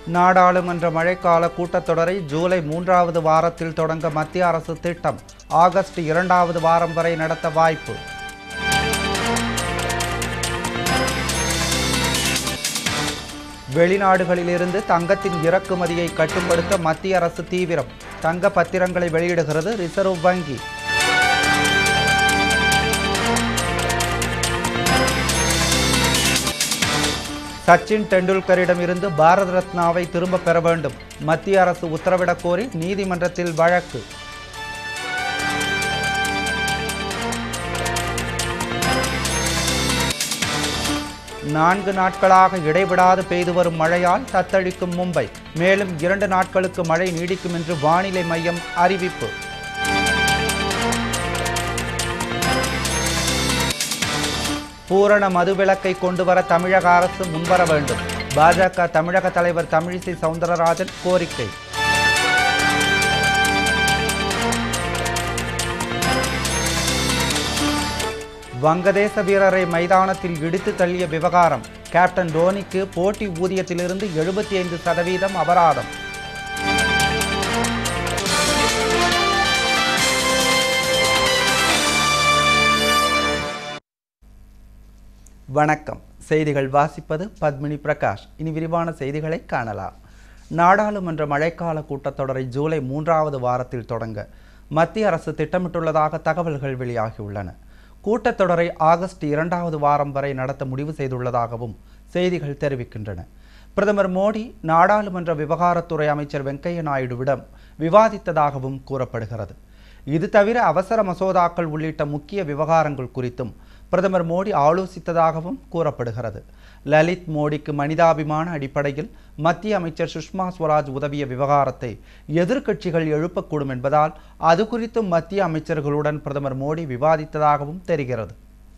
நாடாளுமன்ற மழைக்கால கூட்டத்தொடரை ஜூலை மூன்றாவது வாரத்தில் தொடங்க மத்திய அரசு திட்டம் ஆகஸ்ட் இரண்டாவது வாரம் வரை நடத்த வாய்ப்பு வெளிநாடுகளிலிருந்து தங்கத்தின் இறக்குமதியை கட்டுப்படுத்த மத்திய அரசு தீவிரம் தங்க பத்திரங்களை வெளியிடுகிறது ரிசர்வ் வங்கி சச்சின் டெண்டுல்கரிடம் இருந்து பாரத ரத்னாவை திரும்ப பெற வேண்டும் மத்திய அரசு உத்தரவிடக் கோரி நீதிமன்றத்தில் வழக்கு நான்கு நாட்களாக இடைவிடாது பெய்து வரும் மழையால் தத்தளிக்கும் மும்பை மேலும் இரண்டு நாட்களுக்கு மழை நீடிக்கும் என்று வானிலை மையம் அறிவிப்பு பூரண மதுவிலக்கை கொண்டு வர தமிழக அரசு முன்வர வேண்டும் பாஜக தமிழக தலைவர் தமிழிசை சவுந்தரராஜன் கோரிக்கை வங்கதேச வீரரை மைதானத்தில் இடித்து தள்ளிய விவகாரம் கேப்டன் டோனிக்கு போட்டி ஊதியத்திலிருந்து எழுபத்தி ஐந்து சதவீதம் அபராதம் வணக்கம் செய்திகள் வாசிப்பது பத்மினி பிரகாஷ் இனி விரிவான செய்திகளை காணலாம் நாடாளுமன்ற மழைக்கால கூட்டத்தொடரை ஜூலை மூன்றாவது வாரத்தில் தொடங்க மத்திய அரசு திட்டமிட்டுள்ளதாக தகவல்கள் வெளியாகியுள்ளன கூட்டத்தொடரை ஆகஸ்ட் இரண்டாவது வாரம் வரை நடத்த முடிவு செய்துள்ளதாகவும் செய்திகள் தெரிவிக்கின்றன பிரதமர் மோடி நாடாளுமன்ற விவகாரத்துறை அமைச்சர் வெங்கையா நாயுடுவிடம் விவாதித்ததாகவும் கூறப்படுகிறது இது தவிர அவசர மசோதாக்கள் உள்ளிட்ட முக்கிய விவகாரங்கள் குறித்தும் பிரதமர் மோடி ஆலோசித்ததாகவும் கூறப்படுகிறது லலித் மோடிக்கு மனிதாபிமான அடிப்படையில் மத்திய அமைச்சர் சுஷ்மா ஸ்வராஜ் உதவிய விவகாரத்தை எதிர்க்கட்சிகள் எழுப்பக்கூடும் என்பதால் அது குறித்தும் மத்திய அமைச்சர்களுடன் பிரதமர் மோடி விவாதித்ததாகவும் தெரிகிறது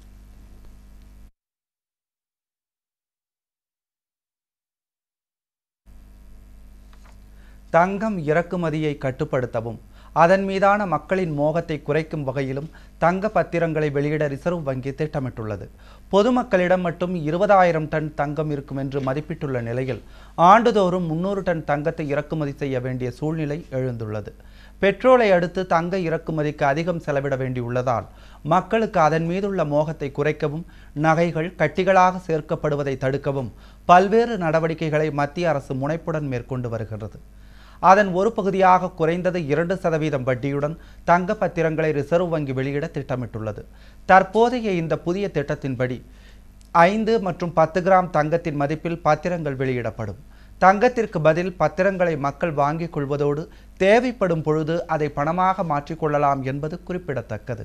தங்கம் இறக்குமதியை கட்டுப்படுத்தவும் அதன் மீதான மக்களின் மோகத்தை குறைக்கும் வகையிலும் தங்க பத்திரங்களை வெளியிட ரிசர்வ் வங்கி திட்டமிட்டுள்ளது பொதுமக்களிடம் மட்டும் இருபதாயிரம் டன் தங்கம் இருக்கும் என்று மதிப்பிட்டுள்ள நிலையில் ஆண்டுதோறும் முன்னூறு டன் தங்கத்தை இறக்குமதி செய்ய வேண்டிய சூழ்நிலை எழுந்துள்ளது பெட்ரோலை அடுத்து தங்க இறக்குமதிக்கு அதிகம் செலவிட வேண்டியுள்ளதால் மக்களுக்கு அதன் மீதுள்ள மோகத்தை குறைக்கவும் நகைகள் கட்டிகளாக சேர்க்கப்படுவதை தடுக்கவும் பல்வேறு நடவடிக்கைகளை மத்திய அரசு முனைப்புடன் மேற்கொண்டு வருகிறது அதன் ஒரு பகுதியாக குறைந்தது இரண்டு சதவீதம் வட்டியுடன் தங்க பத்திரங்களை ரிசர்வ் வங்கி வெளியிட திட்டமிட்டுள்ளது தற்போதைய இந்த புதிய திட்டத்தின்படி ஐந்து மற்றும் பத்து கிராம் தங்கத்தின் மதிப்பில் பத்திரங்கள் வெளியிடப்படும் தங்கத்திற்கு பதில் பத்திரங்களை மக்கள் வாங்கிக் கொள்வதோடு தேவைப்படும் பொழுது அதை பணமாக மாற்றிக்கொள்ளலாம் என்பது குறிப்பிடத்தக்கது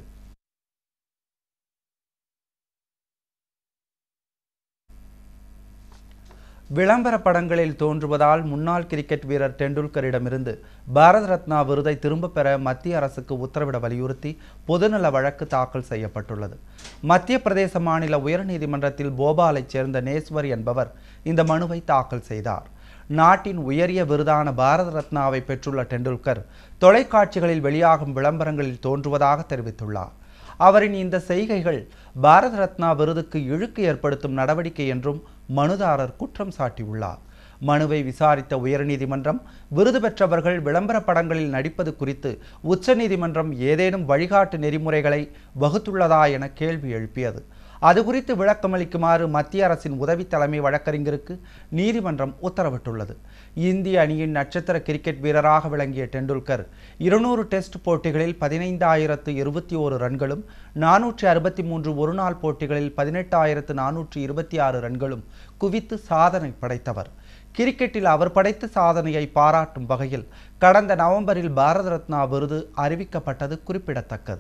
விளம்பர படங்களில் தோன்றுவதால் முன்னாள் கிரிக்கெட் வீரர் டெண்டுல்கரிடமிருந்து பாரத ரத்னா விருதை திரும்பப் பெற மத்திய அரசுக்கு உத்தரவிட வலியுறுத்தி பொதுநல வழக்கு தாக்கல் செய்யப்பட்டுள்ளது மத்திய பிரதேச மாநில உயர்நீதிமன்றத்தில் போபாலைச் சேர்ந்த நேஸ்வர் என்பவர் இந்த மனுவை தாக்கல் செய்தார் நாட்டின் உயரிய விருதான பாரத ரத்னாவை பெற்றுள்ள டெண்டுல்கர் தொலைக்காட்சிகளில் வெளியாகும் விளம்பரங்களில் தோன்றுவதாக தெரிவித்துள்ளார் அவரின் இந்த செய்கைகள் பாரத ரத்னா விருதுக்கு இழுக்கு ஏற்படுத்தும் நடவடிக்கை என்றும் மனுதாரர் குற்றம் சாட்டியுள்ளார் மனுவை விசாரித்த உயர்நீதிமன்றம் விருது பெற்றவர்கள் விளம்பர படங்களில் நடிப்பது குறித்து உச்சநீதிமன்றம் ஏதேனும் வழிகாட்டு நெறிமுறைகளை வகுத்துள்ளதா என கேள்வி எழுப்பியது அது குறித்து விளக்கமளிக்குமாறு மத்திய அரசின் உதவி தலைமை வழக்கறிஞருக்கு நீதிமன்றம் உத்தரவிட்டுள்ளது இந்திய அணியின் நட்சத்திர கிரிக்கெட் வீரராக விளங்கிய டெண்டுல்கர் இருநூறு டெஸ்ட் போட்டிகளில் பதினைந்தாயிரத்து இருபத்தி ஓரு ரன்களும் நானூற்றி அறுபத்தி மூன்று ஒருநாள் போட்டிகளில் பதினெட்டாயிரத்து நானூற்றி இருபத்தி ஆறு ரன்களும் குவித்து சாதனை படைத்தவர் கிரிக்கெட்டில் அவர் படைத்த சாதனையை பாராட்டும் வகையில் கடந்த நவம்பரில் பாரத ரத்னா விருது அறிவிக்கப்பட்டது குறிப்பிடத்தக்கது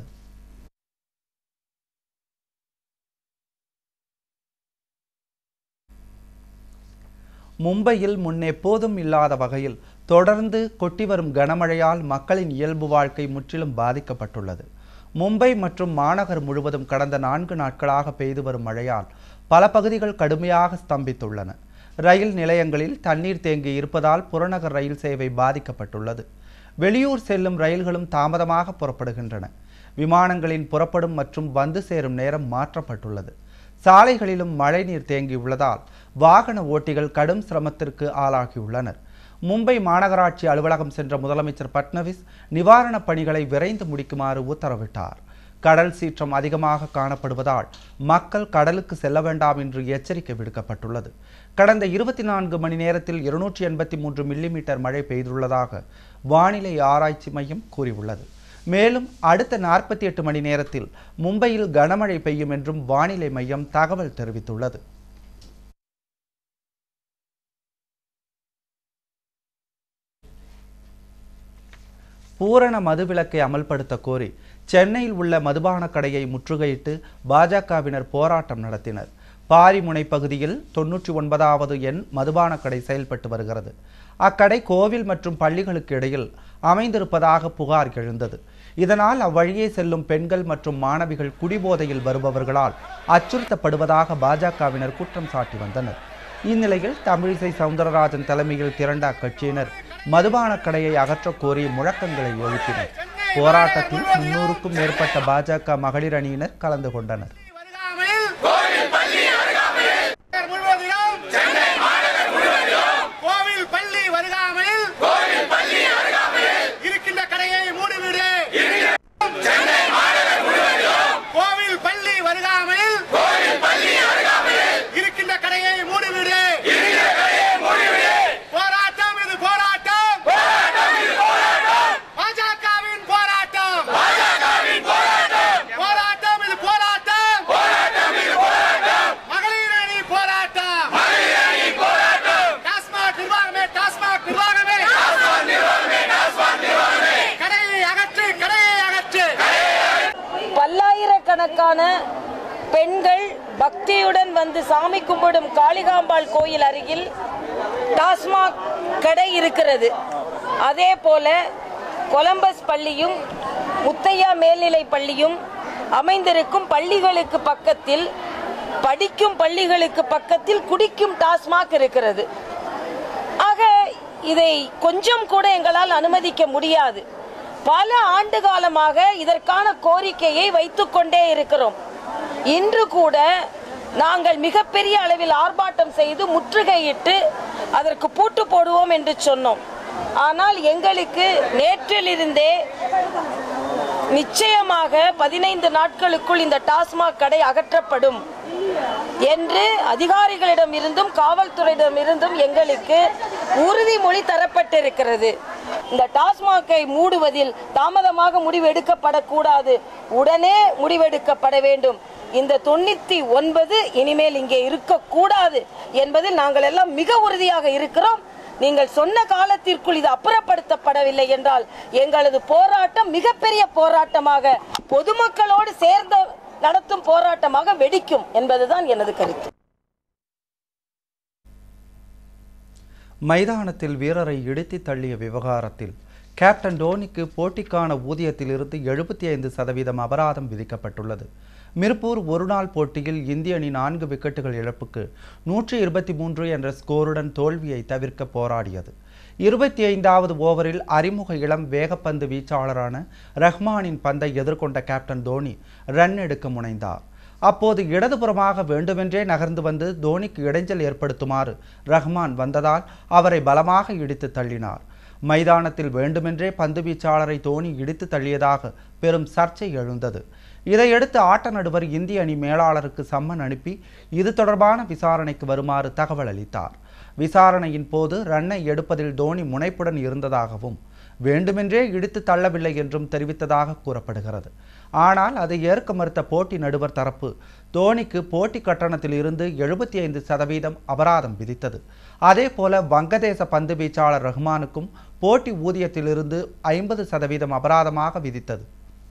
மும்பையில் முன்னெப்போதும் இல்லாத வகையில் தொடர்ந்து கொட்டி வரும் கனமழையால் மக்களின் இயல்பு வாழ்க்கை முற்றிலும் பாதிக்கப்பட்டுள்ளது மும்பை மற்றும் மாநகர் முழுவதும் கடந்த நான்கு நாட்களாக பெய்து வரும் மழையால் பல பகுதிகள் கடுமையாக ஸ்தம்பித்துள்ளன ரயில் நிலையங்களில் தண்ணீர் தேங்கி இருப்பதால் புறநகர் ரயில் சேவை பாதிக்கப்பட்டுள்ளது வெளியூர் செல்லும் ரயில்களும் தாமதமாக புறப்படுகின்றன விமானங்களின் புறப்படும் மற்றும் வந்து சேரும் நேரம் மாற்றப்பட்டுள்ளது சாலைகளிலும் மழைநீர் தேங்கியுள்ளதால் வாகன ஓட்டிகள் கடும் சிரமத்திற்கு ஆளாகியுள்ளனர் மும்பை மாநகராட்சி அலுவலகம் சென்ற முதலமைச்சர் பட்னவிஸ் நிவாரணப் பணிகளை விரைந்து முடிக்குமாறு உத்தரவிட்டார் கடல் சீற்றம் அதிகமாக காணப்படுவதால் மக்கள் கடலுக்கு செல்ல வேண்டாம் என்று எச்சரிக்கை விடுக்கப்பட்டுள்ளது கடந்த இருபத்தி நான்கு மணி நேரத்தில் இருநூற்றி எண்பத்தி மூன்று மில்லிமீட்டர் மழை பெய்துள்ளதாக வானிலை ஆராய்ச்சி மையம் கூறியுள்ளது மேலும் அடுத்த நாற்பத்தி எட்டு மணி நேரத்தில் மும்பையில் கனமழை பெய்யும் என்றும் வானிலை மையம் தகவல் தெரிவித்துள்ளது பூரண மதுவிலக்கை அமல்படுத்த கோரி சென்னையில் உள்ள மதுபான கடையை முற்றுகையிட்டு பாஜகவினர் போராட்டம் நடத்தினர் பாரிமுனை பகுதியில் தொன்னூற்றி ஒன்பதாவது எண் மதுபான கடை செயல்பட்டு வருகிறது அக்கடை கோவில் மற்றும் பள்ளிகளுக்கு இடையில் அமைந்திருப்பதாக புகார் எழுந்தது இதனால் அவ்வழியே செல்லும் பெண்கள் மற்றும் மாணவிகள் குடிபோதையில் வருபவர்களால் அச்சுறுத்தப்படுவதாக பாஜகவினர் குற்றம் சாட்டி வந்தனர் இந்நிலையில் தமிழிசை சவுந்தரராஜன் தலைமையில் திரண்ட அக்கட்சியினர் மதுபான கடையை அகற்றக் கோரி முழக்கங்களை எழுப்பினர் போராட்டத்தில் முன்னூறுக்கும் மேற்பட்ட பாஜக மகளிர் அணியினர் கலந்து கொண்டனர் கோவில் பள்ளி வருகாமையில் இருக்கின்ற கடையை மூடிவிடு கோவில் பள்ளி வருகாமையில் இருக்கின்ற கடையை மூடிவிடு போராட்டம் இது போராட்டம் பாஜகவின் போராட்டம் போராட்டம் இது போராட்டம் மகளிர் அணி போராட்டம் டாஸ்மாக் நிர்வாகமே டாஸ்மாக் நிர்வாகமே கடையை அகற்று கடையை அகற்று பல்லாயிரக்கணக்கான பெண்கள் பக்தியுடன் வந்து சாமி கும்பிடும் காளிகாம்பாள் கோயில் அருகில் டாஸ்மாக் கடை இருக்கிறது அதே போல கொலம்பஸ் பள்ளியும் முத்தையா மேல்நிலை பள்ளியும் அமைந்திருக்கும் பள்ளிகளுக்கு பக்கத்தில் படிக்கும் பள்ளிகளுக்கு பக்கத்தில் குடிக்கும் டாஸ்மாக் இருக்கிறது ஆக இதை கொஞ்சம் கூட எங்களால் அனுமதிக்க முடியாது பல ஆண்டு காலமாக இதற்கான கோரிக்கையை வைத்துக்கொண்டே இருக்கிறோம் இன்று கூட நாங்கள் மிகப்பெரிய அளவில் ஆர்ப்பாட்டம் செய்து முற்றுகையிட்டு அதற்கு பூட்டு போடுவோம் என்று சொன்னோம் ஆனால் எங்களுக்கு நேற்றிலிருந்தே நிச்சயமாக பதினைந்து நாட்களுக்குள் இந்த டாஸ்மாக் கடை அகற்றப்படும் என்று அதிகாரிகளிடம் இருந்தும் காவல்துறையிடம் இருந்தும் எங்களுக்கு உறுதிமொழி தரப்பட்டிருக்கிறது இந்த டாஸ்மாகை மூடுவதில் தாமதமாக முடிவு எடுக்கப்படக்கூடாது உடனே முடிவெடுக்கப்பட வேண்டும் இந்த தொண்ணூத்தி ஒன்பது இனிமேல் இங்கே இருக்கக்கூடாது என்பதில் நாங்கள் எல்லாம் மிக உறுதியாக இருக்கிறோம் நீங்கள் சொன்ன காலத்திற்குள் இது அப்புறப்படுத்தப்படவில்லை என்றால் எங்களது போராட்டம் மிகப்பெரிய போராட்டமாக பொதுமக்களோடு சேர்ந்த நடத்தும் போராட்டமாக வெடிக்கும் என்பதுதான் எனது கருத்து மைதானத்தில் வீரரை இடித்து தள்ளிய விவகாரத்தில் கேப்டன் டோனிக்கு போட்டிக்கான ஊதியத்திலிருந்து எழுபத்தி ஐந்து சதவீதம் அபராதம் விதிக்கப்பட்டுள்ளது மிர்பூர் ஒருநாள் போட்டியில் இந்திய அணி நான்கு விக்கெட்டுகள் இழப்புக்கு நூற்றி இருபத்தி மூன்று என்ற ஸ்கோருடன் தோல்வியை தவிர்க்க போராடியது இருபத்தி ஐந்தாவது ஓவரில் அறிமுக இளம் வேகப்பந்து வீச்சாளரான ரஹ்மானின் பந்தை எதிர்கொண்ட கேப்டன் தோனி ரன் எடுக்க முனைந்தார் அப்போது இடதுபுறமாக வேண்டுமென்றே நகர்ந்து வந்து தோனிக்கு இடைஞ்சல் ஏற்படுத்துமாறு ரஹ்மான் வந்ததால் அவரை பலமாக இடித்து தள்ளினார் மைதானத்தில் வேண்டுமென்றே பந்து வீச்சாளரை தோனி இடித்து தள்ளியதாக பெரும் சர்ச்சை எழுந்தது இதையடுத்து ஆட்ட நடுவர் இந்திய அணி மேலாளருக்கு சம்மன் அனுப்பி இது தொடர்பான விசாரணைக்கு வருமாறு தகவல் அளித்தார் விசாரணையின் போது ரன்னை எடுப்பதில் தோனி முனைப்புடன் இருந்ததாகவும் வேண்டுமென்றே இடித்து தள்ளவில்லை என்றும் தெரிவித்ததாக கூறப்படுகிறது ஆனால் அதை ஏற்க மறுத்த போட்டி நடுவர் தரப்பு தோனிக்கு போட்டி கட்டணத்தில் இருந்து எழுபத்தி ஐந்து சதவீதம் அபராதம் விதித்தது அதே போல வங்கதேச பந்து வீச்சாளர் ரஹ்மானுக்கும் போட்டி ஊதியத்திலிருந்து ஐம்பது சதவீதம் அபராதமாக விதித்தது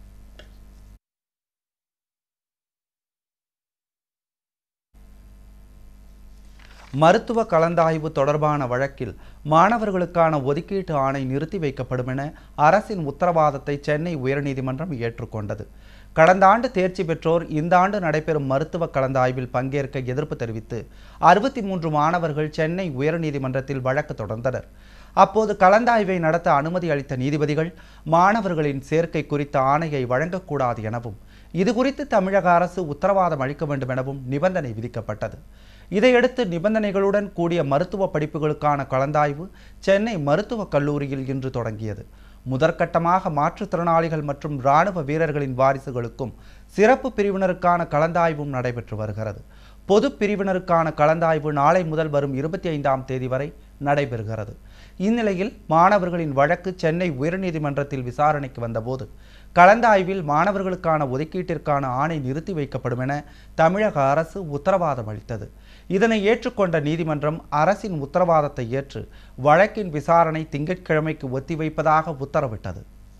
மருத்துவ கலந்தாய்வு தொடர்பான வழக்கில் மாணவர்களுக்கான ஒதுக்கீட்டு ஆணை நிறுத்தி வைக்கப்படும் என அரசின் உத்தரவாதத்தை சென்னை உயர்நீதிமன்றம் ஏற்றுக்கொண்டது கடந்த ஆண்டு தேர்ச்சி பெற்றோர் இந்த ஆண்டு நடைபெறும் மருத்துவ கலந்தாய்வில் பங்கேற்க எதிர்ப்பு தெரிவித்து அறுபத்தி மூன்று மாணவர்கள் சென்னை உயர்நீதிமன்றத்தில் வழக்கு தொடர்ந்தனர் அப்போது கலந்தாய்வை நடத்த அனுமதி அளித்த நீதிபதிகள் மாணவர்களின் சேர்க்கை குறித்த ஆணையை வழங்கக்கூடாது எனவும் இது குறித்து தமிழக அரசு உத்தரவாதம் அளிக்க வேண்டும் எனவும் நிபந்தனை விதிக்கப்பட்டது இதையடுத்து நிபந்தனைகளுடன் கூடிய மருத்துவ படிப்புகளுக்கான கலந்தாய்வு சென்னை மருத்துவக் கல்லூரியில் இன்று தொடங்கியது முதற்கட்டமாக மாற்றுத்திறனாளிகள் மற்றும் இராணுவ வீரர்களின் வாரிசுகளுக்கும் சிறப்பு பிரிவினருக்கான கலந்தாய்வும் நடைபெற்று வருகிறது பொது பிரிவினருக்கான கலந்தாய்வு நாளை முதல் வரும் இருபத்தி ஐந்தாம் தேதி வரை நடைபெறுகிறது இந்நிலையில் மாணவர்களின் வழக்கு சென்னை உயர்நீதிமன்றத்தில் விசாரணைக்கு வந்தபோது கலந்தாய்வில் மாணவர்களுக்கான ஒதுக்கீட்டிற்கான ஆணை நிறுத்தி வைக்கப்படும் என தமிழக அரசு உத்தரவாதம் அளித்தது இதனை ஏற்றுக்கொண்ட நீதிமன்றம் அரசின் உத்தரவாதத்தை ஏற்று வழக்கின் விசாரணை திங்கட்கிழமைக்கு ஒத்திவைப்பதாக உத்தரவிட்டது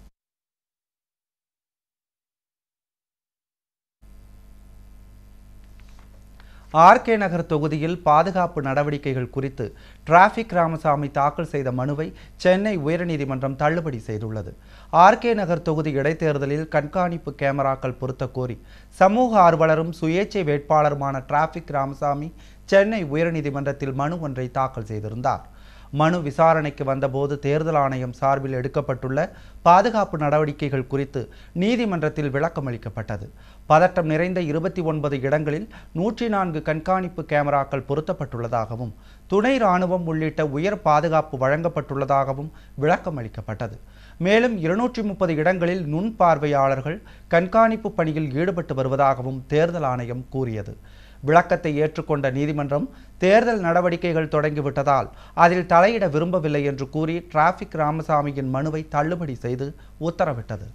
ஆர்கே நகர் தொகுதியில் பாதுகாப்பு நடவடிக்கைகள் குறித்து டிராஃபிக் ராமசாமி தாக்கல் செய்த மனுவை சென்னை உயர்நீதிமன்றம் தள்ளுபடி செய்துள்ளது ஆர்கே நகர் தொகுதி இடைத்தேர்தலில் கண்காணிப்பு கேமராக்கள் பொருத்த கோரி சமூக ஆர்வலரும் சுயேட்சை வேட்பாளருமான டிராஃபிக் ராமசாமி சென்னை உயர்நீதிமன்றத்தில் மனு ஒன்றை தாக்கல் செய்திருந்தார் மனு விசாரணைக்கு வந்தபோது தேர்தல் ஆணையம் சார்பில் எடுக்கப்பட்டுள்ள பாதுகாப்பு நடவடிக்கைகள் குறித்து நீதிமன்றத்தில் விளக்கம் அளிக்கப்பட்டது பதட்டம் நிறைந்த இருபத்தி ஒன்பது இடங்களில் நூற்றி நான்கு கண்காணிப்பு கேமராக்கள் பொருத்தப்பட்டுள்ளதாகவும் துணை ராணுவம் உள்ளிட்ட உயர் பாதுகாப்பு வழங்கப்பட்டுள்ளதாகவும் விளக்கம் அளிக்கப்பட்டது மேலும் இருநூற்றி முப்பது இடங்களில் நுண் பார்வையாளர்கள் கண்காணிப்பு பணியில் ஈடுபட்டு வருவதாகவும் தேர்தல் ஆணையம் கூறியது விளக்கத்தை ஏற்றுக்கொண்ட நீதிமன்றம் தேர்தல் நடவடிக்கைகள் தொடங்கிவிட்டதால் அதில் தலையிட விரும்பவில்லை என்று கூறி டிராஃபிக் ராமசாமியின் மனுவை தள்ளுபடி செய்து உத்தரவிட்டது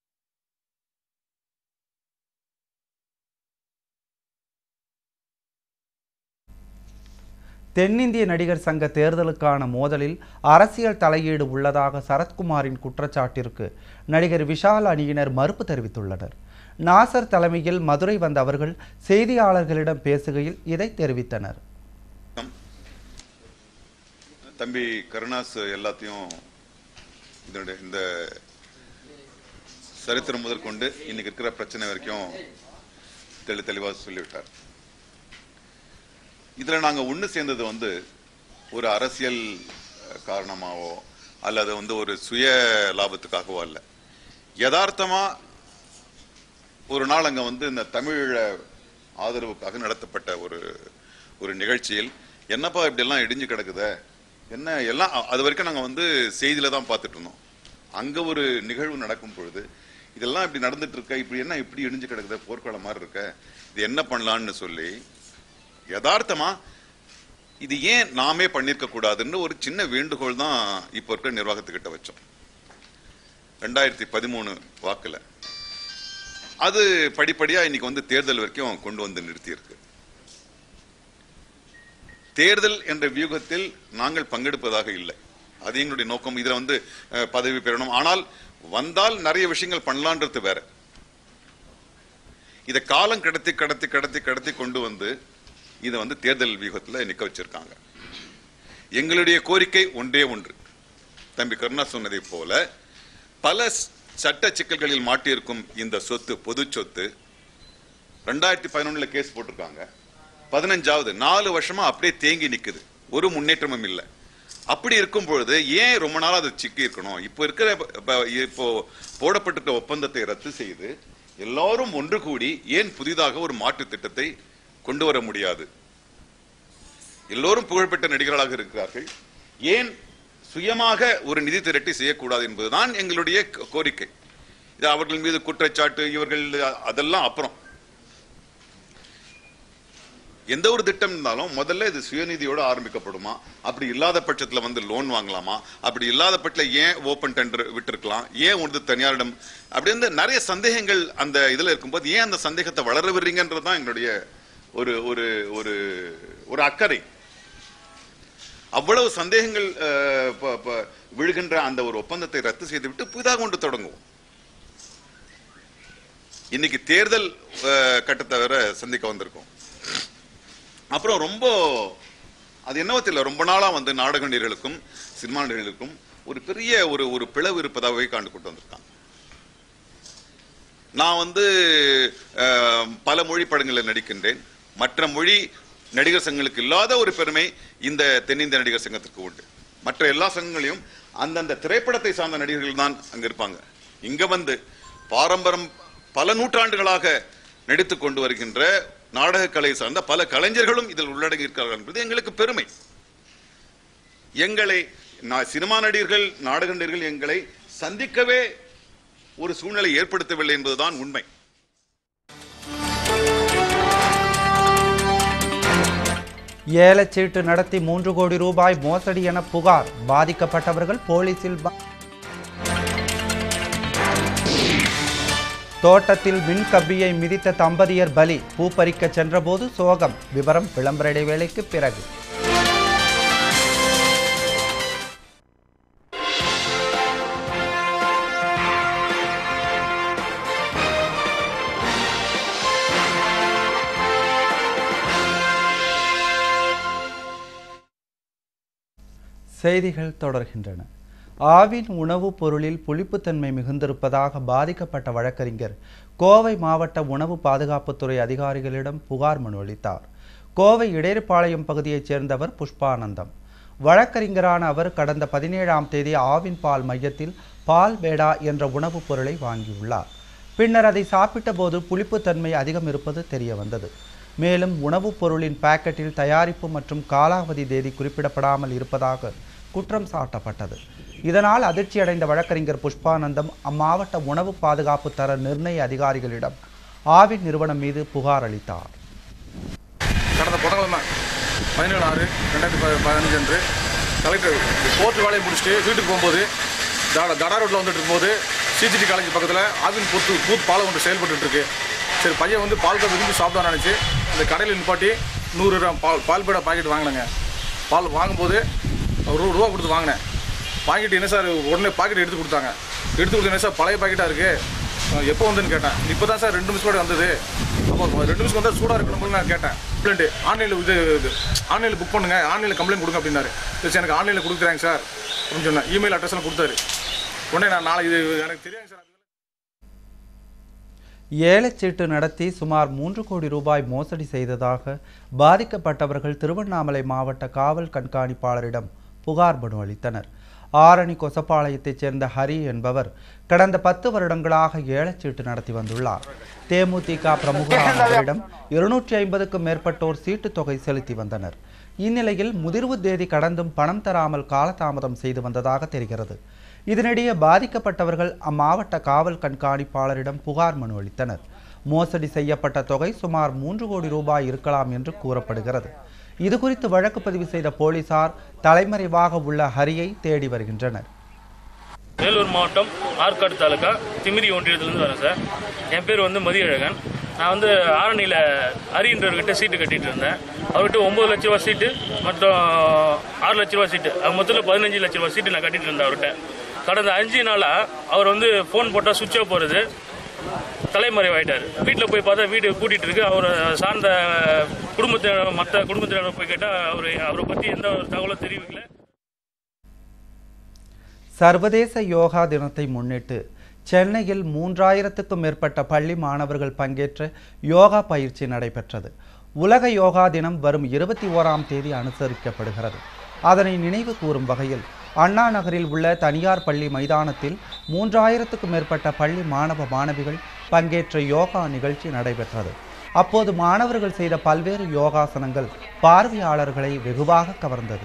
தென்னிந்திய நடிகர் சங்க தேர்தலுக்கான மோதலில் அரசியல் தலையீடு உள்ளதாக சரத்குமாரின் குற்றச்சாட்டிற்கு நடிகர் விஷால் அணியினர் மறுப்பு தெரிவித்துள்ளனர் நாசர் தலைமையில் மதுரை வந்த அவர்கள் செய்தியாளர்களிடம் பேசுகையில் இதை தெரிவித்தனர் தம்பி கருணாஸ் எல்லாத்தையும் இதனுடைய இந்த சரித்திரம் முதற்கொண்டு இன்னைக்கு இருக்கிற பிரச்சனை வரைக்கும் தெளி தெளிவாக சொல்லிவிட்டார் இதுல நாங்க ஒண்ணு சேர்ந்தது வந்து ஒரு அரசியல் அஹ், காரணமாவோ அல்லது வந்து ஒரு சுய லாபத்துக்காகவோ அல்ல யதார்த்தமா ஒரு நாள் அங்க வந்து இந்த தமிழ ஆதரவுக்காக நடத்தப்பட்ட ஒரு ஒரு நிகழ்ச்சியில் என்னப்பா இப்படி எல்லாம் இடிஞ்சு கிடக்குதே என்ன எல்லாம் அ- அது வரைக்கும் நாங்க வந்து செய்தியில தான் பார்த்துட்டு இருந்தோம் அங்க ஒரு நிகழ்வு நடக்கும் பொழுது இதெல்லாம் இப்படி நடந்துட்டு இருக்க இப்படி என்ன இப்படி இடிஞ்சு கிடக்குது போர்க்களம் மாதிரி இருக்க இது என்ன பண்ணலாம்னு சொல்லி யதார்த்தமா இது ஏன் நாமே பண்ணிருக்க கூடாதுன்னு ஒரு சின்ன வேண்டுகோள் தான் இப்போ இருக்கிற நிர்வாகத்துக்கிட்ட வச்சோம் ரெண்டாயிரத்தி பதிமூணு வாக்குல அது படிப்படியா இன்னைக்கு வந்து தேர்தல் வரைக்கும் கொண்டு வந்து நிறுத்தியிருக்கு தேர்தல் என்ற வியூகத்தில் நாங்கள் பங்கெடுப்பதாக இல்லை அது எங்களுடைய நோக்கம் இதுல வந்து அஹ், பதவி பெறணும் ஆனால் வந்தால் நிறைய விஷயங்கள் பண்ணலான்றது வேற இதை காலம் கடத்தி கடத்தி கடத்தி கடத்தி கொண்டு வந்து இதை வந்து தேர்தல் வியூகத்துல நிக்க வச்சிருக்காங்க எங்களுடைய கோரிக்கை ஒன்றே ஒன்று தம்பி கருணா சொன்னதை போல பல ஸ்- சட்ட சிக்கல்களில் மாட்டியிருக்கும் இந்த சொத்து பொது சொத்து ரெண்டாயிரத்தி பதினொன்னுல கேஸ் போட்டிருக்காங்க பதினஞ்சாவது நாலு வருஷமா அப்படியே தேங்கி நிக்குது ஒரு முன்னேற்றமும் இல்லை அப்படி இருக்கும் பொழுது ஏன் ரொம்ப நாள் அது சிக்கி இருக்கணும் இப்போ இருக்கிற ப- இப்போ போடப்பட்டிருக்க ஒப்பந்தத்தை ரத்து செய்து எல்லாரும் ஒன்று கூடி ஏன் புதிதாக ஒரு மாற்று திட்டத்தை கொண்டு வர முடியாது எல்லோரும் புகழ்பெற்ற நடிகர்களாக இருக்கிறார்கள் ஏன் சுயமாக ஒரு நிதி திரட்டி செய்யக்கூடாது என்பதுதான் எங்களுடைய கோ- கோரிக்கை இது அவர்கள் மீது குற்றச்சாட்டு இவர்கள் அதெல்லாம் அப்புறம் எந்த ஒரு திட்டம் இருந்தாலும் முதல்ல இது சுயநிதியோட ஆரம்பிக்கப்படுமா அப்படி இல்லாத பட்சத்துல வந்து லோன் வாங்கலாமா அப்படி இல்லாத பட்சத்துல ஏன் ஓபன் டெண்டர் விட்டிருக்கலாம் ஏன் வந்து தனியாரிடம் அப்படி வந்து நிறைய சந்தேகங்கள் அந்த இதுல இருக்கும்போது ஏன் அந்த சந்தேகத்தை வளர விடுறீங்கன்றது தான் எங்களுடைய ஒரு ஒரு ஒரு ஒரு அக்கறை அவ்வளவு சந்தேகங்கள் அஹ், ப- ப- விழுகின்ற அந்த ஒரு ஒப்பந்தத்தை ரத்து செய்துவிட்டு புதிதாக ஒன்று தொடங்குவோம் இன்னைக்கு தேர்தல் அஹ், கட்டத்தை வேற சந்திக்க வந்திருக்கோம் அப்புறம் ரொம்ப அது என்னவோ தெரியல ரொம்ப நாளா வந்து நாடக நடிகர்களுக்கும் சினிமா நடிகர்களுக்கும் ஒரு பெரிய ஒரு ஒரு பிளவு இருப்பதாகவே காண்டு கொண்டு வந்திருக்காங்க நான் வந்து அஹ், பல மொழி படங்களில் நடிக்கின்றேன் மற்ற மொழி நடிகர் சங்கங்களுக்கு இல்லாத ஒரு பெருமை இந்த தென்னிந்திய நடிகர் சங்கத்திற்கு உண்டு மற்ற எல்லா சங்கங்களையும் அந்தந்த திரைப்படத்தை சார்ந்த நடிகர்கள் தான் அங்க இருப்பாங்க இங்க வந்து பாரம்பரம் பல நூற்றாண்டுகளாக நடித்துக் கொண்டு வருகின்ற நாடக கலை சார்ந்த பல கலைஞர்களும் இதில் உள்ளடங்கி இருக்கிறார்கள் என்பது எங்களுக்கு பெருமை எங்களை நான் சினிமா நடிகர்கள் நாடக நடிகர்கள் எங்களை சந்திக்கவே ஒரு சூழ்நிலை ஏற்படுத்தவில்லை என்பதுதான் உண்மை ஏலச்சீட்டு நடத்தி மூன்று கோடி ரூபாய் மோசடி என புகார் பாதிக்கப்பட்டவர்கள் போலீசில் ப- தோட்டத்தில் மின் கம்பியை மிதித்த தம்பதியர் பலி பூ பறிக்க சென்றபோது சோகம் விவரம் விளம்பர இடைவேளைக்கு பிறகு செய்திகள் தொடர்கின்றன ஆவின் உணவுப் பொருளில் புளிப்புத்தன்மை மிகுந்திருப்பதாக பாதிக்கப்பட்ட வழக்கறிஞர் கோவை மாவட்ட உணவு பாதுகாப்புத்துறை அதிகாரிகளிடம் புகார் மனு அளித்தார் கோவை இடையர்பாளையம் பகுதியைச் சேர்ந்தவர் புஷ்பானந்தம் வழக்கறிஞரான அவர் கடந்த பதினேழாம் தேதி ஆவின் பால் மையத்தில் பால் பேடா என்ற உணவுப் பொருளை வாங்கியுள்ளார் பின்னர் அதை சாப்பிட்ட போது புளிப்புத்தன்மை அதிகம் இருப்பது தெரிய வந்தது மேலும் உணவுப் பொருளின் பாக்கெட்டில் தயாரிப்பு மற்றும் காலாவதி தேதி குறிப்பிடப்படாமல் இருப்பதாக குற்றம் சாட்டப்பட்டது இதனால் அதிர்ச்சியடைந்த வழக்கறிஞர் புஷ்பானந்தம் அம்மாவட்ட உணவு பாதுகாப்பு தர நிர்ணய அதிகாரிகளிடம் ஆவின் நிறுவனம் மீது புகார் அளித்தார் கடந்த புதன்கிழமை பதினேழு ஆறு ரெண்டாயிரத்தி ப- பதினஞ்சு அன்று கலெக்டர் கோர்ட் வேலையை முடிச்சுட்டு வீட்டுக்கு போகும்போது தட தடா ரோட்டில் வந்துட்டு இருக்கும்போது சிஜிடி காலேஜ் பக்கத்தில் ஆவின் பூத்து பூத் பாலம் ஒன்று செயல்பட்டு இருக்கு சரி பையன் வந்து பால் கப் விரும்பி சாப்பிட நினச்சி இந்த கடையில் நிப்பாட்டி நூறு கிராம் பால் பால் பேடா பாக்கெட் வாங்கினேங்க பால் வாங்கும்போது ஒரு ரூபா கொடுத்து வாங்கினேன் வாங்கிட்டு என்ன சார் உடனே பாக்கெட் எடுத்து கொடுத்தாங்க எடுத்து கொடுத்து என்ன சார் பழைய பாக்கெட்டாக இருக்குது எப்போ வந்துன்னு கேட்டேன் இப்போ தான் சார் ரெண்டு நிமிஷம் கூட வந்தது அப்போ ரெண்டு நிமிஷம் வந்தால் சூடாக இருக்கணும்னு நான் கேட்டேன் கம்ப்ளைண்ட் ஆன்லைனில் இது ஆன்லைனில் புக் பண்ணுங்க ஆன்லைனில் கம்ப்ளைண்ட் கொடுங்க அப்படின்னாரு சரி சார், எனக்கு ஆன்லைனில் கொடுக்குறாங்க சார் அப்படின்னு சொன்னேன் இமெயில் அட்ரஸ்லாம் கொடுத்தாரு உடனே நான் நாளை இது எனக்கு தெரியாங்க சார் ஏலச்சீட்டு நடத்தி சுமார் மூன்று கோடி ரூபாய் மோசடி செய்ததாக பாதிக்கப்பட்டவர்கள் திருவண்ணாமலை மாவட்ட காவல் கண்காணிப்பாளரிடம் புகார் மனு அளித்தனர் ஆரணி கொசப்பாளையத்தைச் சேர்ந்த ஹரி என்பவர் கடந்த பத்து வருடங்களாக ஏலச்சீட்டு நடத்தி வந்துள்ளார் தேமுதிக பிரமுகரான அவரிடம் இருநூற்றி ஐம்பதுக்கும் மேற்பட்டோர் சீட்டுத் தொகை செலுத்தி வந்தனர் இந்நிலையில் முதிர்வு தேதி கடந்தும் பணம் தராமல் காலதாமதம் செய்து வந்ததாக தெரிகிறது இதனிடையே பாதிக்கப்பட்டவர்கள் அம்மாவட்ட காவல் கண்காணிப்பாளரிடம் புகார் மனு அளித்தனர் மோசடி செய்யப்பட்ட தொகை சுமார் மூன்று கோடி ரூபாய் இருக்கலாம் என்று கூறப்படுகிறது இதுகுறித்து வழக்கு பதிவு செய்த போலீசார் தலைமறைவாக உள்ள ஹரியை தேடி வருகின்றனர் வேலூர் மாவட்டம் ஆற்காடு தாலுக்கா திமிரி ஒன்றியத்துலேருந்து வரேன் சார் என் பேர் வந்து மதியழகன் நான் வந்து ஆரணியில் ஹரின்றவர்கிட்ட சீட்டு கட்டிட்டு இருந்தேன் அவர்கிட்ட ஒம்பது லட்ச ரூபா சீட்டு மற்றும் ஆறு லட்ச ரூபா சீட்டு அது மொத்தத்தில் பதினஞ்சு லட்ச ரூபா சீட்டு நான் கட்டிட்டு இருந்தேன் அவர்கிட்ட கடந்த அஞ்சு நாளாக அவர் வந்து ஃபோன் போட்டால் சுவிட்ச் ஆஃப் போகிறது தலைமறைவாயிட்டார் வீட்டில் போய் பார்த்தா வீடு கூட்டிகிட்டு இருக்கு அவர் சார்ந்த குடும்பத்தினர் மற்ற குடும்பத்தினர் போய் கேட்டால் அவர் அவரை பற்றி எந்த ஒரு தகவலும் தெரிவிக்கல சர்வதேச யோகா தினத்தை முன்னிட்டு சென்னையில் மூன்றாயிரத்துக்கும் மேற்பட்ட பள்ளி மாணவர்கள் பங்கேற்ற யோகா பயிற்சி நடைபெற்றது உலக யோகா தினம் வரும் இருபத்தி ஓராம் தேதி அனுசரிக்கப்படுகிறது அதனை நினைவு கூறும் வகையில் அண்ணா நகரில் உள்ள தனியார் பள்ளி மைதானத்தில் மூன்றாயிரத்துக்கும் மேற்பட்ட பள்ளி மாணவ மாணவிகள் பங்கேற்ற யோகா நிகழ்ச்சி நடைபெற்றது அப்போது மாணவர்கள் செய்த பல்வேறு யோகாசனங்கள் பார்வையாளர்களை வெகுவாக கவர்ந்தது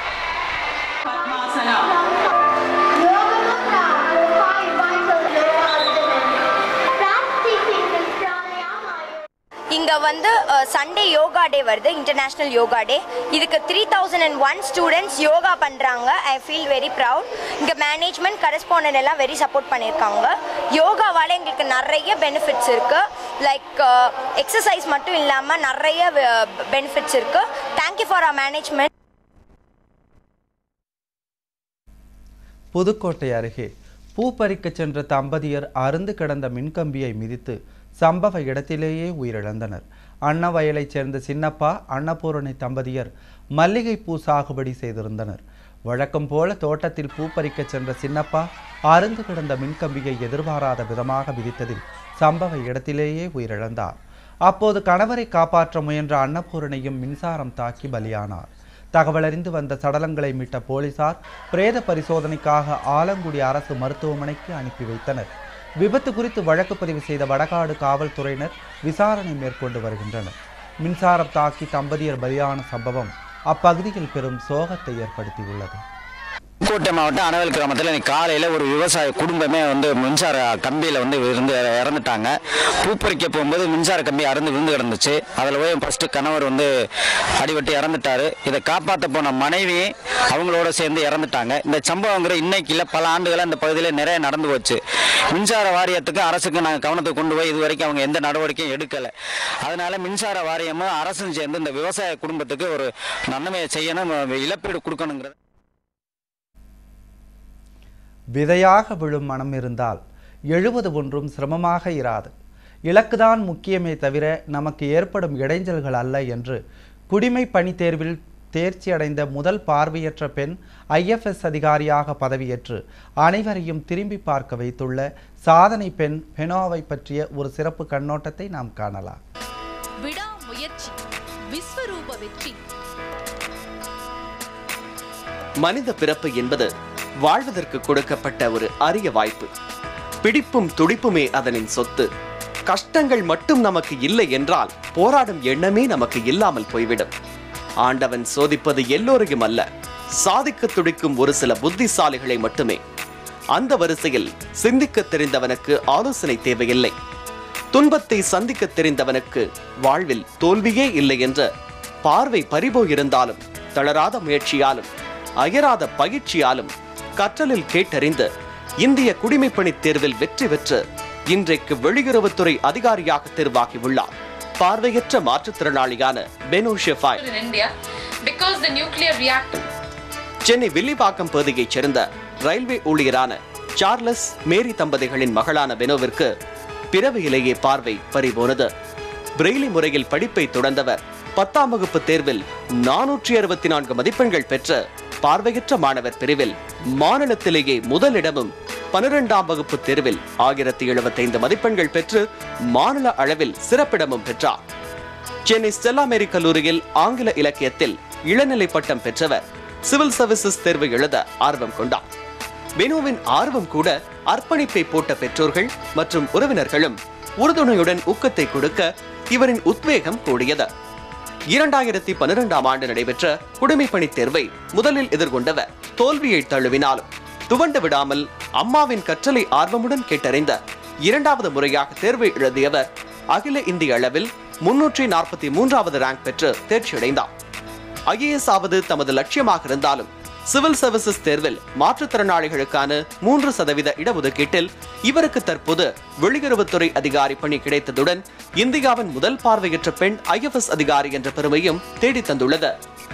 இங்க வந்து சண்டே யோகா டே வருது இன்டர்நேஷ்னல் யோகா டே இதுக்கு three thousand and one students yoga பண்ணுறாங்க ஐ ஃபீல் வெரி ப்ரவுட் இங்கே மேனேஜ்மெண்ட் கரஸ்பாண்டன்ட் எல்லாம் வெரி சப்போர்ட் பண்ணியிருக்காங்க யோகாவால் எங்களுக்கு நிறைய பெனிஃபிட்ஸ் இருக்குது லைக் எக்ஸசைஸ் மட்டும் இல்லாமல் நிறைய பெனிஃபிட்ஸ் இருக்குது thank you for our management Pudukkottai அருகே பூ பறிக்கச் சென்ற தம்பதியர் அருந்து கிடந்த மின்கம்பியை மிதித்து சம்பவ இடத்திலேயே உயிரிழந்தனர் அன்னவயலைச் சேர்ந்த சின்னப்பா அன்னபூரணி தம்பதியர் மல்லிகை பூ சாகுபடி செய்திருந்தனர் வழக்கம் போல தோட்டத்தில் பூ பறிக்கச் சென்ற சின்னப்பா அருந்து கிடந்த மின்கம்பியை எதிர்பாராத விதமாக மிதித்ததில் சம்பவ இடத்திலேயே உயிரிழந்தார் அப்போது கணவரை காப்பாற்ற முயன்ற அன்னபூரணியும் மின்சாரம் தாக்கி பலியானார் தகவலறிந்து வந்த சடலங்களை மீட்ட போலீசார் பிரேத பரிசோதனைக்காக ஆலங்குடி அரசு மருத்துவமனைக்கு அனுப்பி வைத்தனர் விபத்து குறித்து வழக்கு பதிவு செய்த வடகாடு காவல்துறையினர் விசாரணை மேற்கொண்டு வருகின்றனர் மின்சாரம் தாக்கி தம்பதியர் பலியான சம்பவம் அப்பகுதியில் பெரும் சோகத்தை ஏற்படுத்தியுள்ளது புதுக்கோட்டை மாவட்டம் அனவல் கிராமத்தில் இன்னைக்கு காலையில் ஒரு விவசாய குடும்பமே வந்து மின்சார கம்பியில் வந்து இருந்து இறந்துட்டாங்க பூ பறிக்க போகும்போது மின்சார கம்பி அறுந்து விழுந்து கிடந்துச்சு அதில் போய் ஃபஸ்ட்டு கணவர் வந்து அடிபட்டு இறந்துட்டாரு இதை காப்பாற்ற போன மனைவி அவங்களோட சேர்ந்து இறந்துட்டாங்க இந்த சம்பவங்கிற இன்னைக்கு இல்லை பல ஆண்டுகளாக இந்த பகுதியில் நிறைய நடந்து போச்சு மின்சார வாரியத்துக்கு அரசுக்கு நாங்கள் கவனத்தை கொண்டு போய் இது வரைக்கும் அவங்க எந்த நடவடிக்கையும் எடுக்கலை அதனால மின்சார வாரியமும் அரசும் சேர்ந்து இந்த விவசாய குடும்பத்துக்கு ஒரு நன்மையை செய்யணும் இழப்பீடு கொடுக்கணுங்கிறது விதையாக விழும் மனம் இருந்தால் எழுவது ஒன்றும் சிரமமாக இராது இலக்குதான் முக்கியமே தவிர நமக்கு ஏற்படும் இடைஞ்சல்கள் அல்ல என்று குடிமை பணி தேர்வில் தேர்ச்சி அடைந்த முதல் பார்வையற்ற பெண் ஐஎஃப்எஸ் அதிகாரியாக பதவியேற்று அனைவரையும் திரும்பி பார்க்க வைத்துள்ள சாதனை பெண் பெனோவை பற்றிய ஒரு சிறப்பு கண்ணோட்டத்தை நாம் காணலாம் விடாமுயற்சி விஸ்வரூப வெற்றி மனித பிறப்பு என்பது வாழ்வதற்கு கொடுக்கப்பட்ட ஒரு அரிய வாய்ப்பு பிடிப்பும் துடிப்புமே அதனின் சொத்து கஷ்டங்கள் மட்டும் நமக்கு இல்லை என்றால் போராடும் எண்ணமே நமக்கு இல்லாமல் போய்விடும் ஆண்டவன் சோதிப்பது எல்லோரையும் அல்ல சாதிக்க துடிக்கும் ஒரு சில புத்திசாலிகளை மட்டுமே அந்த வரிசையில் சிந்திக்க தெரிந்தவனுக்கு ஆலோசனை தேவையில்லை துன்பத்தை சந்திக்க தெரிந்தவனுக்கு வாழ்வில் தோல்வியே இல்லை என்ற பார்வை பறிபோயிருந்தாலும் தளராத முயற்சியாலும் அயராத பயிற்சியாலும் கற்றலில் கேட்டறிந்து இந்திய குடிமைப்பணித் தேர்வில் வெற்றி பெற்று இன்றைக்கு வெளியுறவுத்துறை அதிகாரியாக தேர்வாகியுள்ளார் பார்வையற்ற மாற்றுத்திறனாளியான பெனு ஷெஃபாய் in India because the nuclear reactor Chennai Villivakkam பகுதியைச் சேர்ந்த ரயில்வே ஊழியரான சார்லஸ் மேரி தம்பதிகளின் மகளான பெனோவிற்கு பிறவியிலேயே பார்வை பறிபோனது பிரெய்லி முறையில் படிப்பை தொடர்ந்தவர் பத்தாம் வகுப்பு தேர்வில் நானூற்றி அறுபத்தி நான்கு மதிப்பெண்கள் பெற்ற பார்வையற்ற மாணவர் பிரிவில் மாநிலத்திலேயே முதலிடமும் பனிரெண்டாம் வகுப்பு தேர்வில் ஆயிரத்தி எழுபத்தைந்து மதிப்பெண்கள் பெற்று மாநில அளவில் சிறப்பிடமும் பெற்றார் சென்னை ஸ்டெல்லா மேரி கல்லூரியில் ஆங்கில இலக்கியத்தில் இளநிலை பட்டம் பெற்றவர் சிவில் சர்வீசஸ் தேர்வு எழுத ஆர்வம் கொண்டார் பெனுவின் ஆர்வம் கூட அர்ப்பணிப்பை போட்ட பெற்றோர்கள் மற்றும் உறவினர்களும் உறுதுணையுடன் ஊக்கத்தை கொடுக்க இவரின் உத்வேகம் கூடியது இரண்டாயிரத்தி பன்னிரெண்டாம் ஆண்டு நடைபெற்ற குடிமைப்பணி தேர்வை முதலில் எதிர்கொண்டவர் தோல்வியை தழுவினாலும் துவண்டு விடாமல் அம்மாவின் கற்றலை ஆர்வமுடன் கேட்டறிந்த இரண்டாவது முறையாக தேர்வை எழுதியவர் அகில இந்திய அளவில் முன்னூற்றி நாற்பத்தி மூன்றாவது ரேங்க் பெற்று தேர்ச்சியடைந்தார் ஐஏஎஸ் ஆவது தமது லட்சியமாக இருந்தாலும் சிவில் சர்வீசஸ் தேர்வில் மாற்றுத்திறனாளிகளுக்கான மூன்று சதவீத இடஒதுக்கீட்டில் இவருக்கு தற்போது வெளியுறவுத்துறை அதிகாரி பணி கிடைத்ததுடன் இந்தியாவின் முதல் பார்வையற்ற பெண் ஐஎஃப்எஸ் அதிகாரி என்ற பெருமையும் தேடித் தந்துள்ளது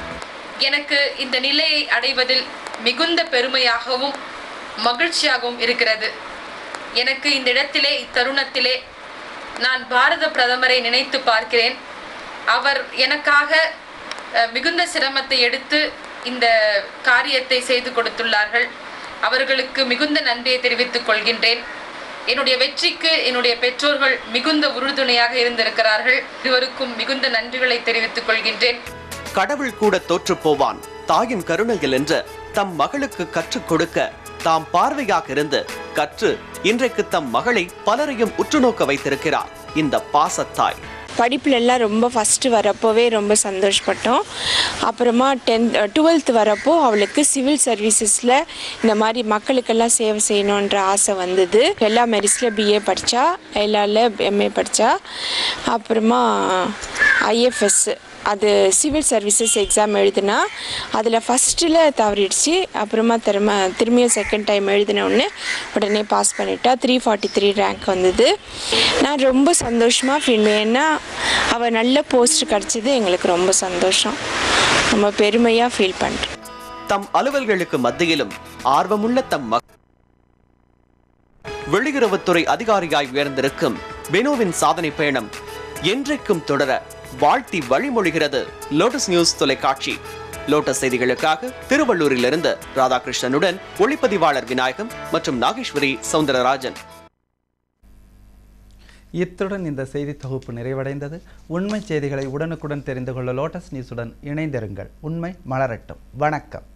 எனக்கு இந்த நிலையை அடைவதில் மிகுந்த பெருமையாகவும் மகிழ்ச்சியாகவும் இருக்கிறது எனக்கு இந்த இடத்திலே இத்தருணத்திலே நான் பாரத பிரதமரை நினைத்து பார்க்கிறேன் அவர் எனக்காக அஹ், மிகுந்த சிரமத்தை எடுத்து இந்த காரியத்தை செய்து கொடுத்துள்ளார்கள் அவர்களுக்கு மிகுந்த நன்றியை தெரிவித்துக் கொள்கின்றேன் என்னுடைய வெற்றிக்கு என்னுடைய பெற்றோர்கள் மிகுந்த உறுதுணையாக இருந்திருக்கிறார்கள் இருவருக்கும் மிகுந்த நன்றிகளை தெரிவித்துக் கொள்கின்றேன் கடவுள் கூட தோற்றுப் போவான் தாயின் கருணையில் என்று தம் மகளுக்கு கற்றுக் கொடுக்க தாம் பார்வையாக இருந்து கற்று இன்றைக்கு தம் மகளை பலரையும் உற்றுநோக்க வைத்திருக்கிறார் இந்த பாசத்தாய் படிப்புல எல்லாம் ரொம்ப ஃபஸ்ட்டு வரப்போவே ரொம்ப சந்தோஷப்பட்டோம் அப்புறமா டென்த் டுவெல்த் வரப்போ அவளுக்கு சிவில் சர்வீசஸில் இந்த மாதிரி மக்களுக்கெல்லாம் சேவை செய்யணுன்ற ஆசை வந்தது எல்லா மெரிஸில் பிஏ படித்தா எல்லால எம்ஏ படித்தா அப்புறமா ஐஎஃப்எஸ் அது சிவில் சர்வீசஸ் எக்ஸாம் எழுதுனா அதில் ஃபஸ்ட்டில் தவறிடுச்சு அப்புறமா திரும்ப திரும்பியும் செகண்ட் டைம் எழுதின உடனே உடனே பாஸ் பண்ணிட்டா த்ரீ ஃபார்ட்டி த்ரீ ரேங்க் வந்தது நான் ரொம்ப சந்தோஷமாக ஃபீல் ஏன்னா அவள் நல்ல போஸ்ட் கிடச்சது எங்களுக்கு ரொம்ப சந்தோஷம் ரொம்ப பெருமையாக ஃபீல் பண்ணுறேன் தம் அலுவல்களுக்கு மத்தியிலும் ஆர்வமுள்ள தம் மக வெளியுறவுத்துறை அதிகாரியாய் உயர்ந்திருக்கும் பெனோவின் சாதனை பயணம் என்றைக்கும் தொடர வாழ்த்தி வழிமொழிகிறது லோட்டஸ் நியூஸ் தொலைக்காட்சி லோட்டஸ் செய்திகளுக்காக திருவள்ளூரிலிருந்து ராதாகிருஷ்ணனுடன் ஒளிப்பதிவாளர் விநாயகம் மற்றும் நாகேஸ்வரி சவுந்தரராஜன் இத்துடன் இந்த செய்தி தொகுப்பு நிறைவடைந்தது உண்மை செய்திகளை உடனுக்குடன் தெரிந்து கொள்ள லோட்டஸ் நியூஸுடன் இணைந்திருங்கள் உண்மை மலரட்டும் வணக்கம்